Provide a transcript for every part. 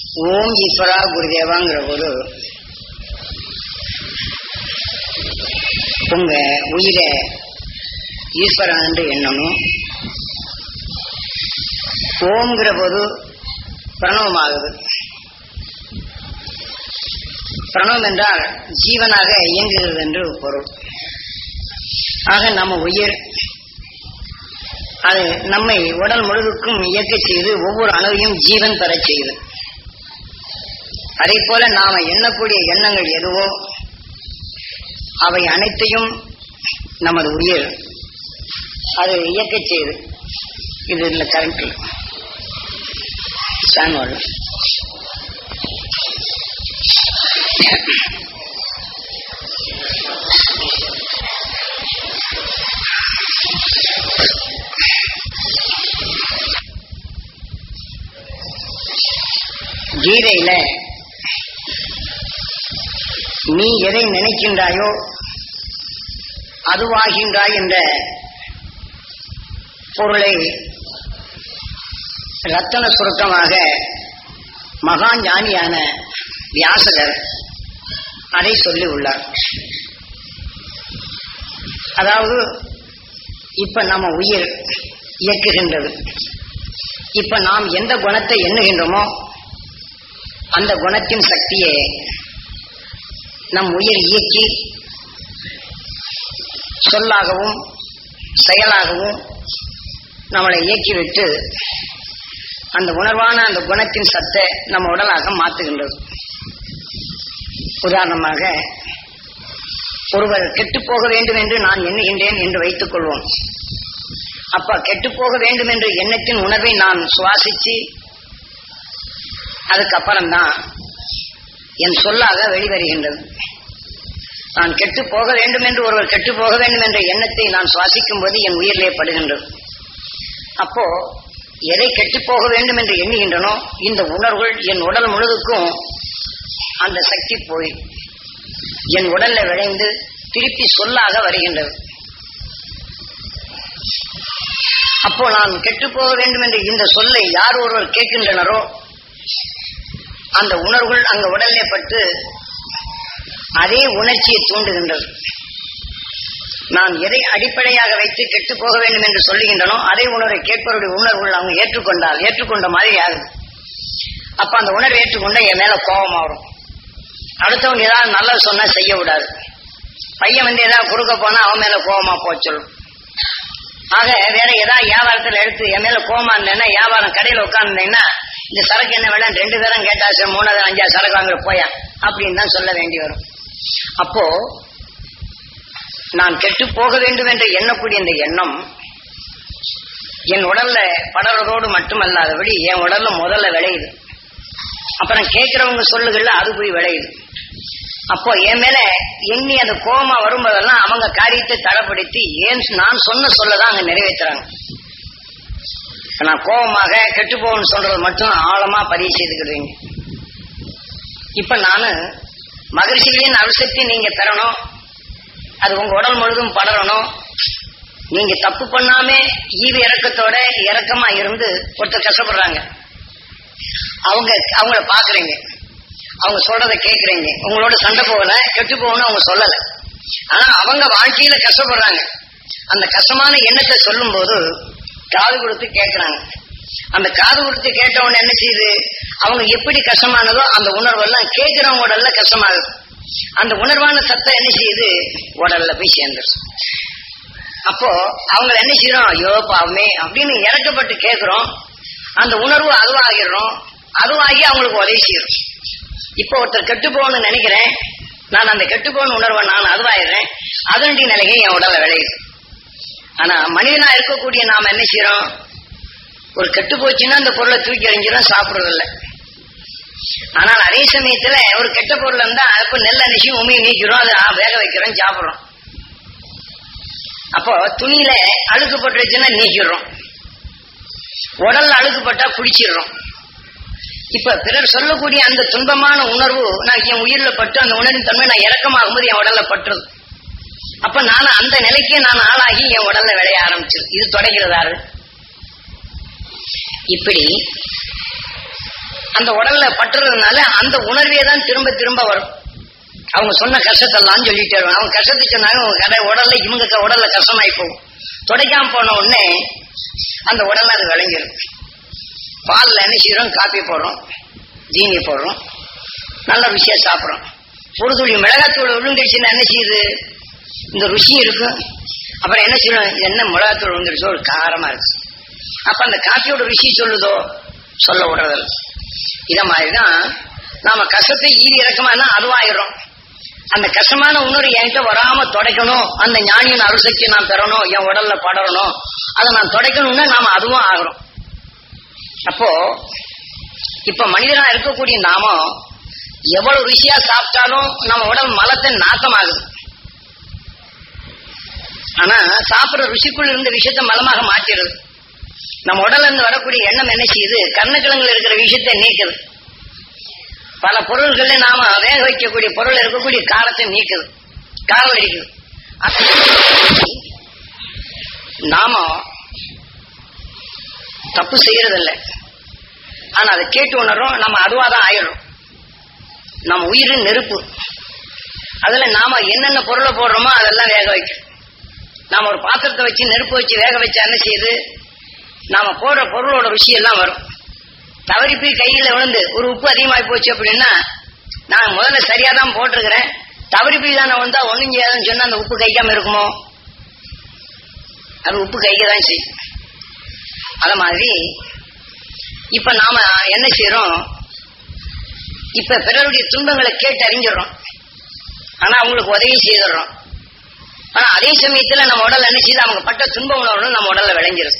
ஓம் ஈஸ்வரா குருதேவாங்கிற ஒரு உங்க உயிரை ஈஸ்வரன் என்று எண்ணணும் ஓம்ங்கிற போது பிரணவமாகுது பிரணவம் என்றால் ஜீவனாக இயங்குகிறது என்று பொருள் ஆக நம்ம உயிர் அது நம்மை உடல் முழுவதுக்கும் இயக்க செய்து ஒவ்வொரு அணுவையும் ஜீவன் பெறச் செய்யுது அதே போல நாம எண்ணக்கூடிய எண்ணங்கள் எதுவோ அவை அனைத்தையும் நமது உயிர் அது இயக்க செய்யுது இது இல்ல கரண்ட் சாங்கோல் கீதையில நீ எதை நினைக்கின்றாயோ அதுவாகின்றாய் என்ற பொருளை ரத்தன சுருக்கமாக மகா ஞானியான வியாசகர் அதை சொல்லி உள்ளார் அதாவது இப்ப நம்ம உயிர் இயக்குகின்றது இப்ப நாம் எந்த குணத்தை எண்ணுகின்றோமோ அந்த குணத்தின் சக்தியை நம் உயிர் இயக்கி சொல்லாகவும் செயலாகவும் நம்மளை இயக்கிவிட்டு அந்த உணர்வான அந்த குணத்தின் சத்தை நம்ம உடலாக மாற்றுகின்றது உதாரணமாக ஒருவர் கெட்டு போக வேண்டும் என்று நான் எண்ணுகின்றேன் என்று வைத்துக் கொள்வோம் அப்ப கெட்டு போக வேண்டும் என்ற எண்ணத்தின் உணர்வை நான் சுவாசிச்சு அதுக்கப்புறம்தான் என் சொல்லாக வெளிவருகின்றது நான் கெட்டு போக வேண்டும் என்று ஒருவர் கெட்டு போக வேண்டும் என்ற எண்ணத்தை நான் சுவாசிக்கும் போது என் உயிரிலே படுகின்றது அப்போ எதை கெட்டு போக வேண்டும் என்று எண்ணுகின்றனோ இந்த உணர்வுகள் என் உடல் முழுதுக்கும் அந்த சக்தி போய் என் உடல்ல விளைந்து திருப்பி சொல்லாக வருகின்றது அப்போ நான் கெட்டு போக வேண்டும் என்று இந்த சொல்லை யார் ஒருவர் கேட்கின்றனரோ அந்த உணர்வுகள் அங்க உடல்லே பட்டு அதே உணர்ச்சியை தூண்டுகின்றது நான் எதை அடிப்படையாக வைத்து கெட்டு போக வேண்டும் என்று சொல்லுகின்றனோ அதே உணர்வை கேட்பவருடைய உணர்வுகள் அவங்க ஏற்றுக்கொண்டால் ஏற்றுக்கொண்ட மாதிரி ஆகுது அப்ப அந்த உணர்வை ஏற்றுக்கொண்ட என் மேல கோபம் வரும் அடுத்தவங்க ஏதாவது நல்லது சொன்னா செய்ய விடாது பையன் வந்து ஏதாவது குறுக்க போனா அவன் மேல கோபமா போச்சொல்லும் ஆக வேற ஏதாவது வியாபாரத்துல எடுத்து என் மேல கோபமா இருந்தேன்னா வியாபாரம் கடையில உட்கார்ந்தேன்னா இந்த சரக்கு என்ன வேலை ரெண்டு பேரும் கேட்டா சரி மூணாவது அஞ்சாவது சரக்கு வாங்குற போயா அப்படின்னு தான் சொல்ல வேண்டி வரும் அப்போ நான் கெட்டு போக வேண்டும் என்று எண்ணக்கூடிய இந்த எண்ணம் என் உடல்ல படறதோடு மட்டுமல்லாதபடி என் உடல்ல முதல்ல விளையுது அப்புறம் கேட்கிறவங்க சொல்லுகள்ல அது போய் விளையுது அப்போ என் மேல எண்ணி அந்த கோபமா வரும்போதெல்லாம் அவங்க காரியத்தை தடப்படுத்தி ஏன் நான் சொன்ன சொல்லதான் அங்க நிறைவேற்றுறாங்க நான் கோபமாக கெட்டு போகணும்னு சொல்றது மட்டும் ஆழமா பதிவு செய்துக்கிடுவீங்க இப்ப நானு மகிழ்ச்சிகளின் அரிசக்தி நீங்க பெறணும் அது உங்க உடல் முழுதும் படரணும் நீங்க தப்பு பண்ணாம ஈவு இறக்கத்தோட இறக்கமா இருந்து ஒருத்தர் கஷ்டப்படுறாங்க அவங்க அவங்கள பாக்குறீங்க அவங்க சொல்றத கேக்குறீங்க உங்களோட சண்டை போகல கெட்டு போகணும் அவங்க சொல்லல ஆனா அவங்க வாழ்க்கையில கஷ்டப்படுறாங்க அந்த கஷ்டமான எண்ணத்தை சொல்லும் போது காது கொடுத்து கேட்கிறாங்க அந்த காது கொடுத்து கேட்டவன என்ன செய்யுது அவங்க எப்படி கஷ்டமானதோ அந்த உணர்வு எல்லாம் கேட்கிறவங்க உடல்ல கஷ்டமாகுது அந்த உணர்வான சத்தம் என்ன செய்யுது உடல்ல போய் சேர்ந்துருது அப்போ அவங்க என்ன செய்யறோம் ஐயோ பாவமே அப்படின்னு இறக்கப்பட்டு கேட்கிறோம் அந்த உணர்வு அதுவாகிடுறோம் அதுவாகி அவங்களுக்கு உதவி செய்யறோம் இப்போ ஒருத்தர் கெட்டு போகணும்னு நினைக்கிறேன் நான் அந்த கெட்டு போகணும் உணர்வை நான் அதுவாயிடுறேன் அதனுடைய நிலையை என் உடல்ல விளையுது ஆனா மனிதனா இருக்கக்கூடிய நாம என்ன செய்யறோம் ஒரு கெட்டு போச்சுன்னா அந்த பொருளை தூக்கி எறிஞ்சிடும் சாப்பிடுறதில்ல ஆனால் அதே சமயத்துல ஒரு கெட்ட பொருள் இருந்தா அப்ப நெல் அணிச்சு உமையை நீக்கிறோம் அதை வேக வைக்கிறோம் சாப்பிடுறோம் அப்போ துணியில அழுக்கு பட்டுச்சுன்னா நீக்கிடுறோம் உடல்ல அழுக்கு பட்டா குடிச்சிடுறோம் இப்ப பிறர் சொல்லக்கூடிய அந்த துன்பமான உணர்வு நான் என் உயிரில பட்டு அந்த உணர்வின் தன்மை நான் இறக்கமாகும் போது என் உடல்ல பட்டுறது அப்ப நான் அந்த நிலைக்கே நான் ஆளாகி என் உடல்ல விளைய ஆரம்பிச்சு இது தொடங்கிறதாரு இப்படி அந்த உடல்ல பட்டுறதுனால அந்த உணர்வே தான் திரும்ப திரும்ப வரும் அவங்க சொன்ன கஷ்டத்தெல்லாம் சொல்லிட்டே வருவாங்க அவங்க கஷ்டத்தை சொன்னாங்க அவங்க கடை உடல்ல இவங்க க- உடல்ல கஷ்டமாயி போகும் துடைக்காம போன உடனே அந்த உடல்ல அது விளங்கிடும் பால்ல என்ன செய்யறோம் காப்பி போடுறோம் ஜீனி போடுறோம் நல்ல ருசியா சாப்பிடுறோம் ஒரு துளி மிளகாத்தூள் விழுந்துடுச்சுன்னா என்ன செய்யுது இந்த ருசி இருக்கும் அப்புறம் என்ன செய்யணும் இது என்ன மிளகாத்தூள் விழுந்துடுச்சோ ஒரு காரமா இருக்கு அப்ப அந்த காப்பியோட ருசி சொல்லுதோ சொல்ல விடுறதில்ல இத மாதிரிதான் நாம கஷ்டத்தை ஈவி இறக்கமானா அதுவாயிரும் அந்த கஷ்டமான உணர்வு என்கிட்ட வராம தொடைக்கணும் அந்த ஞானியின் அருசக்தியை நான் பெறணும் என் உடல்ல படரணும் அதை நான் தொடைக்கணும்னா நாம அதுவும் ஆகிறோம் அப்போ இப்ப மனிதனா இருக்கக்கூடிய நாமம் எவ்வளவு ருசியா சாப்பிட்டாலும் நம்ம உடல் மலத்தை நாத்தமாகுது ஆனா சாப்பிடுற ருசிக்குள் இருந்த விஷயத்தை மலமாக மாற்றிடுது நம்ம உடல்ல இருந்து வரக்கூடிய எண்ணம் என்ன செய்யுது கர்ணக்கிழங்குல இருக்கிற விஷயத்தை நீக்குது பல பொருள்கள்ல நாம வேக வைக்கக்கூடிய பொருள் இருக்கக்கூடிய காரத்தை நீக்குது காரம் அடிக்குது அப்ப நாம தப்பு செய்யறதில்லை ஆனா அதை கேட்டு உணர்றோம் நம்ம அதுவாதான் ஆயிடுறோம் நம்ம உயிர் நெருப்பு அதுல நாம என்னென்ன பொருளை போடுறோமோ அதெல்லாம் வேக வைக்கணும் நாம ஒரு பாத்திரத்தை வச்சு நெருப்பு வச்சு வேக வச்சா என்ன செய்யுது நாம போடுற பொருளோட ருசி எல்லாம் வரும் தவறி போய் கையில விழுந்து ஒரு உப்பு அதிகமாகி போச்சு அப்படின்னா நான் முதல்ல சரியா தான் போட்டிருக்கிறேன் தவறி போய் தானே வந்தா ஒண்ணும் செய்யாதுன்னு சொன்னா அந்த உப்பு கைக்காம இருக்குமோ அது உப்பு கைக்க தான் செய்யும் அத மாதிரி இப்ப நாம என்ன செய்யறோம் இப்ப பிறருடைய துன்பங்களை கேட்டு அறிஞ்சிடறோம் ஆனா அவங்களுக்கு உதவி செய்திடுறோம் ஆனா அதே சமயத்துல நம்ம உடல் என்ன செய்யுது அவங்க பட்ட துன்ப உணர்வு நம்ம உடல்ல விளைஞ்சிருது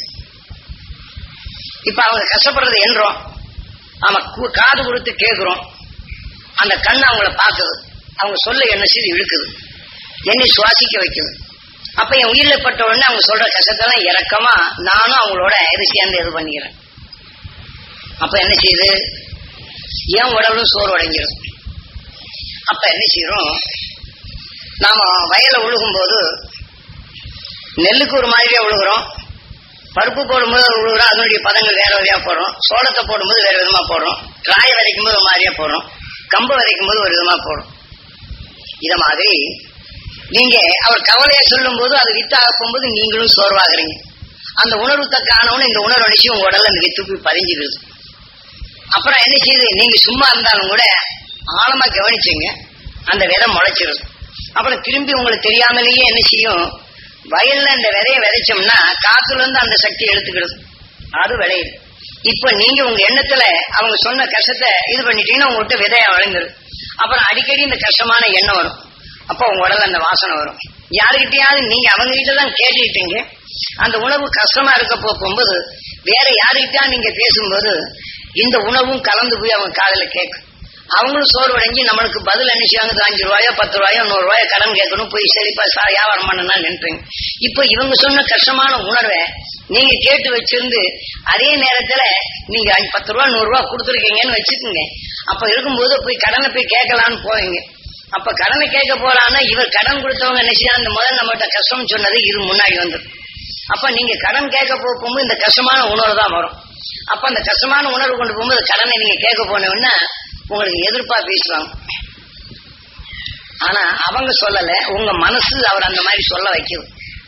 இப்ப அவங்க கஷ்டப்படுறது என்றோம் நாம கு- காது கொடுத்து கேட்கிறோம் அந்த கண் அவங்கள பாக்குது அவங்க சொல்ல என்ன செய்து இழுக்குது என்னை சுவாசிக்க வைக்குது அப்ப என் உயிரில பட்ட உடனே அவங்க சொல்ற கஷ்டத்தெல்லாம் இறக்கமா நானும் அவங்களோட இது சேர்ந்து இது பண்ணிக்கிறேன் அப்ப என்ன செய்யுது என் உடலும் சோறு அடைஞ்சிரும் அப்ப என்ன செய்யறோம் நாம வயல்ல உழுகும் போது நெல்லுக்கு ஒரு மாதிரியா உழுகுறோம் பருப்பு போடும்போது உழுகுறோம் அதனுடைய பதங்கள் வேற வழியா போடுறோம் சோளத்தை போடும்போது வேற விதமா போடுறோம் காய விதைக்கும் போது ஒரு மாதிரியா போடுறோம் கம்பு விதைக்கும் போது ஒரு விதமா போடும் இத மாதிரி நீங்க அவர் கவலையா சொல்லும் போது அது வித்தாக போகும்போது நீங்களும் சோர்வாகிறீங்க அந்த உணர்வு தக்கானவனு இந்த உணர்வு அடிச்சு உங்க உடல்ல அந்த வித்து போய் பதிஞ்சிருது அப்புறம் என்ன செய்யுது நீங்க சும்மா இருந்தாலும் கூட ஆழமா கவனிச்சுங்க அந்த விதை முளைச்சிருது அப்புறம் திரும்பி உங்களுக்கு தெரியாமலேயே என்ன செய்யும் வயல்ல இந்த விதைய விதைச்சோம்னா காத்துல இருந்து அந்த சக்தி எடுத்துக்கிடுது அது விளையுது இப்ப நீங்க உங்க எண்ணத்துல அவங்க சொன்ன கஷ்டத்தை இது பண்ணிட்டீங்கன்னா உங்ககிட்ட விதையா வழங்குது அப்புறம் அடிக்கடி இந்த கஷ்டமான எண்ணம் வரும் அப்ப உங்க உடல்ல அந்த வாசனை வரும் யாருகிட்டயாவது நீங்க அவங்க கிட்ட தான் கேட்டுக்கிட்டீங்க அந்த உணவு கஷ்டமா இருக்க போ- போகும்போது வேற யாருகிட்டயா நீங்க பேசும்போது இந்த உணவும் கலந்து போய் அவங்க காதுல கேட்கும் அவங்களும் சோர்வடைஞ்சு நம்மளுக்கு பதில் என்ன செய்வாங்க அஞ்சு ரூபாயோ பத்து ரூபாயோ நூறு ரூபாயோ கடன் கேட்கணும் போய் சரிப்பா சா வியாபாரம் பண்ணனா நினைப்பீங்க இப்ப இவங்க சொன்ன கஷ்டமான உணர்வை நீங்க கேட்டு வச்சிருந்து அதே நேரத்துல நீங்க அஞ்சு பத்து ரூபா நூறு ரூபா கொடுத்துருக்கீங்கன்னு வச்சுக்கோங்க அப்ப இருக்கும்போது போய் கடனை போய் கேட்கலான்னு போவீங்க அப்ப கடனை கேட்க போறான்னா இவர் கடன் கொடுத்தவங்க என்ன செய்ய அந்த முதல்ல நம்மகிட்ட கஷ்டம்னு சொன்னது இது முன்னாடி வந்துடும் அப்ப நீங்க கடன் கேட்க போகும்போது இந்த கஷ்டமான உணர்வு தான் வரும் அப்ப அந்த கஷ்டமான உணர்வு கொண்டு போகும்போது கடனை நீங்க கேட்க போனோம்னா உங்களுக்கு எதிர்ப்பா பேசுவாங்க ஆனா அவங்க சொல்லல உங்க மனசு அவர் அந்த மாதிரி சொல்ல வைக்குது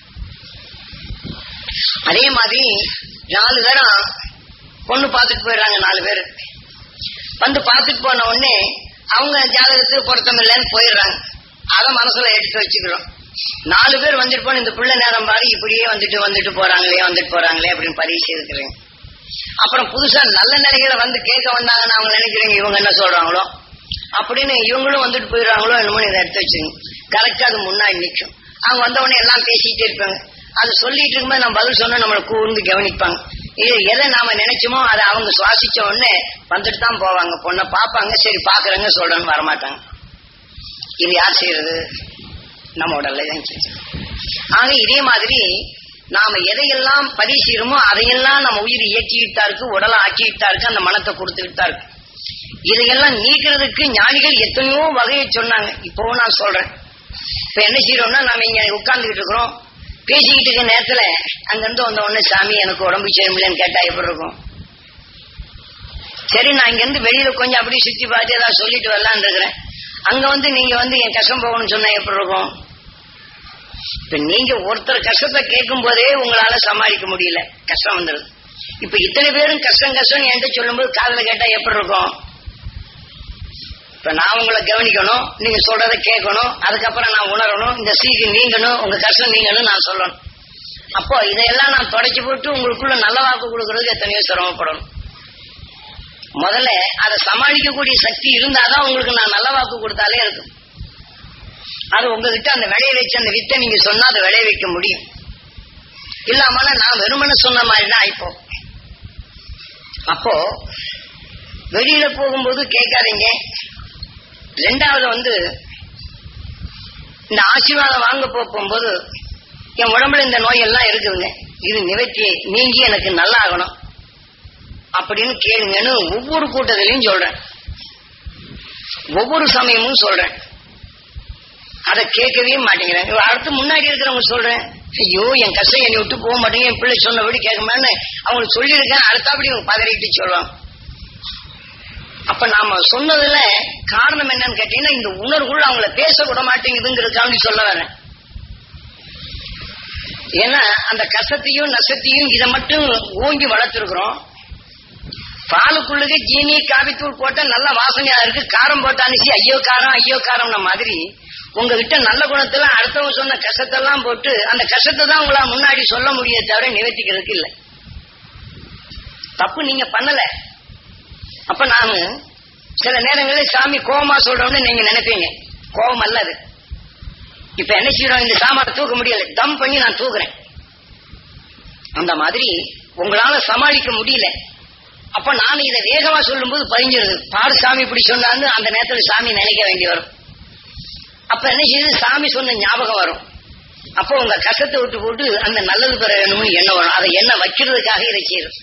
அதே மாதிரி நாலு பேரும் பொண்ணு பார்த்துட்டு போயிடுறாங்க நாலு பேர் வந்து பார்த்துட்டு போன உடனே அவங்க ஜாதகத்துக்கு பொருத்தம் இல்லைன்னு போயிடுறாங்க அதை மனசுல எடுத்து வச்சுக்கிறோம் நாலு பேர் வந்துட்டு போன இந்த பிள்ளை நேரம் பாரு இப்படியே வந்துட்டு வந்துட்டு போறாங்களே வந்துட்டு போறாங்களே அப்படின்னு பரிசு இருக்கிறேன் அப்புறம் புதுசா நல்ல நிலைகளை வந்து கேட்க வந்தாங்கன்னு அவங்க நினைக்கிறீங்க இவங்க என்ன சொல்றாங்களோ அப்படின்னு இவங்களும் வந்துட்டு போயிடுறாங்களோ என்னமோ இதை எடுத்து வச்சுங்க கரெக்டா அது முன்னாடி நிற்கும் அவங்க வந்த உடனே எல்லாம் பேசிக்கிட்டே இருப்பாங்க அது சொல்லிட்டு இருக்கும்போது நம்ம பதில் சொன்னா நம்மளை கூர்ந்து கவனிப்பாங்க இது எதை நாம நினைச்சோமோ அதை அவங்க சுவாசிச்ச உடனே வந்துட்டு தான் போவாங்க பொண்ணை பார்ப்பாங்க சரி பாக்குறேங்க சொல்றேன்னு வரமாட்டாங்க இது யார் செய்யறது நம்ம உடல்ல தான் செய்யுது. ஆக இதே மாதிரி நாம எதையெல்லாம் பதிவு செய்யறோமோ அதையெல்லாம் நம்ம உயிர் இயக்கிக்கிட்டு தான் இருக்கு உடலை ஆக்கிக்கிட்டு தான் இருக்கு அந்த மனத்தை கொடுத்துக்கிட்டு தான் இருக்கு இதையெல்லாம் நீக்கிறதுக்கு ஞானிகள் எத்தனையோ வகையை சொன்னாங்க இப்பவும் நான் சொல்றேன் இப்ப என்ன செய்யறோம்னா நாம இங்க உட்கார்ந்துகிட்டு இருக்கிறோம் பேசிக்கிட்டு இருக்க நேரத்துல அங்கிருந்து வந்த உடனே சாமி எனக்கு உடம்பு சரியில்லைன்னு கேட்டா எப்படி இருக்கும் சரி நான் இங்க இருந்து வெளியில கொஞ்சம் அப்படியே சுத்தி பார்த்து ஏதாவது சொல்லிட்டு வரலான்னு இருக்கிறேன் அங்க வந்து நீங்க வந்து என் கஷ்டம் போகணும்னு சொன்னா எப்படி இருக்கும் இப்ப நீங்க ஒருத்தர் கஷ்டத்தை கேட்கும் போதே உங்களால சமாளிக்க முடியல கஷ்டம் வந்துடுது இப்ப இத்தனை பேரும் கஷ்டம் கஷ்டம் என்கிட்ட சொல்லும்போது காதுல கேட்டா எப்படி இருக்கும் இப்ப நான் உங்களை கவனிக்கணும் நீங்க சொல்றதை கேட்கணும் அதுக்கப்புறம் நான் உணரணும் இந்த சீக்கு நீங்கணும் உங்க கஷ்டம் நீங்கணும் நான் சொல்லணும் அப்போ இதையெல்லாம் நான் தொடச்சி போட்டு உங்களுக்குள்ள நல்ல வாக்கு கொடுக்கறதுக்கு எத்தனையோ சிரமப்படணும் முதல்ல அதை சமாளிக்கக்கூடிய சக்தி இருந்தாதான் உங்களுக்கு நான் நல்ல வாக்கு கொடுத்தாலே இருக்கும் அது உங்ககிட்ட அந்த விளைய வச்சு அந்த வித்தை நீங்க சொன்னா அதை விளைய வைக்க முடியும் இல்லாமல நான் வெறுமனை சொன்ன மாதிரி தான் இப்போ அப்போ வெளியில போகும்போது கேட்காதீங்க ரெண்டாவது வந்து இந்த ஆசீர்வாதம் வாங்க போ- போகும்போது என் உடம்புல இந்த நோய் எல்லாம் இருக்குதுங்க இது நிவர்த்தி நீங்கி எனக்கு நல்லா ஆகணும் அப்படின்னு கேளுங்கன்னு ஒவ்வொரு கூட்டத்திலையும் சொல்றேன் ஒவ்வொரு சமயமும் சொல்றேன் அதை கேட்கவே மாட்டேங்கிறேன் இவ அடுத்து முன்னாடி இருக்கிறவங்க சொல்றேன் ஐயோ என் கஷ்டம் என்னை விட்டு போக மாட்டேங்க என் பிள்ளை சொன்னபடி கேட்க மாட்டேன்னு அவங்களுக்கு சொல்லியிருக்கேன் அடுத்தபடி இவங்க பதறிட்டு சொல்லுவாங்க அப்ப நாம சொன்னதுல காரணம் என்னன்னு கேட்டீங்கன்னா இந்த உணர்வுகள் அவங்கள பேச விட மாட்டேங்குதுங்கிறதுக்காண்டி சொல்ல வரேன் ஏன்னா அந்த கஷ்டத்தையும் நஷ்டத்தையும் இதை மட்டும் ஓங்கி வளர்த்துருக்குறோம் பாலுக்குள்ளுக்கு ஜீனி காபித்தூள் போட்டா நல்ல வாசனையா இருக்கு காரம் போட்டு அனுசி ஐயோ காரம் ஐயோ காரம்ன மாதிரி உங்ககிட்ட நல்ல குணத்துல அடுத்தவங்க சொன்ன கஷ்டத்தெல்லாம் போட்டு அந்த கஷ்டத்தை தான் உங்களால முன்னாடி சொல்ல முடிய தவிர நிவர்த்திக்கிறதுக்கு இல்ல தப்பு நீங்க பண்ணல அப்ப நானு சில நேரங்களில் சாமி கோபமா சொல்றோம்னு நீங்க நினைப்பீங்க கோபம் அல்ல அது இப்ப என்ன செய்யறோம் இந்த சாமானை தூக்க முடியல தம் பண்ணி நான் தூக்குறேன் அந்த மாதிரி உங்களால சமாளிக்க முடியல அப்ப நான் இதை வேகமா சொல்லும்போது பதிஞ்சிருது பாரு சாமி இப்படி சொன்னான்னு அந்த நேரத்துல சாமி நினைக்க வேண்டி வரும் அப்ப என்ன செய்யுது சாமி சொன்ன ஞாபகம் வரும் அப்போ உங்க கஷ்டத்தை விட்டு போட்டு அந்த நல்லது பெற வேணும்னு எண்ணம் வரும் அதை என்ன வைக்கிறதுக்காக இதை செய்யறது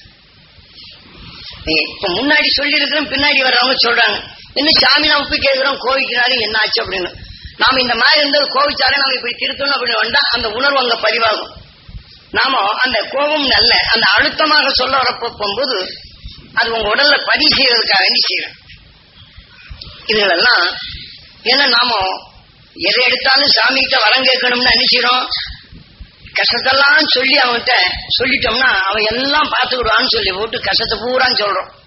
இப்ப முன்னாடி சொல்லி இருக்கிறோம் பின்னாடி வர்றவங்க சொல்றாங்க இன்னும் சாமி நாம போய் கேட்கிறோம் கோவிக்கிறாரு என்ன ஆச்சு அப்படின்னு நாம இந்த மாதிரி இருந்தது கோவிச்சாலே நாம இப்படி திருத்தணும் அப்படின்னு வந்தா அந்த உணர்வு அங்க பதிவாகும் நாம அந்த கோபம் நல்ல அந்த அழுத்தமாக சொல்ல வரப்போ போகும்போது அது உங்க உடல்ல பதிவு செய்யறதுக்காக வேண்டி செய்யறோம் இதுகளெல்லாம் ஏன்னா நாம எதை எடுத்தாலும் சாமி கிட்ட வரம் கேட்கணும்னு நினைச்சிடும் கஷ்டத்தெல்லாம் சொல்லி அவன்கிட்ட சொல்லிட்டோம்னா அவன் எல்லாம் பார்த்துக்கிடுவான்னு சொல்லி போட்டு கஷ்டத்தை பூரான்னு சொல்றோம்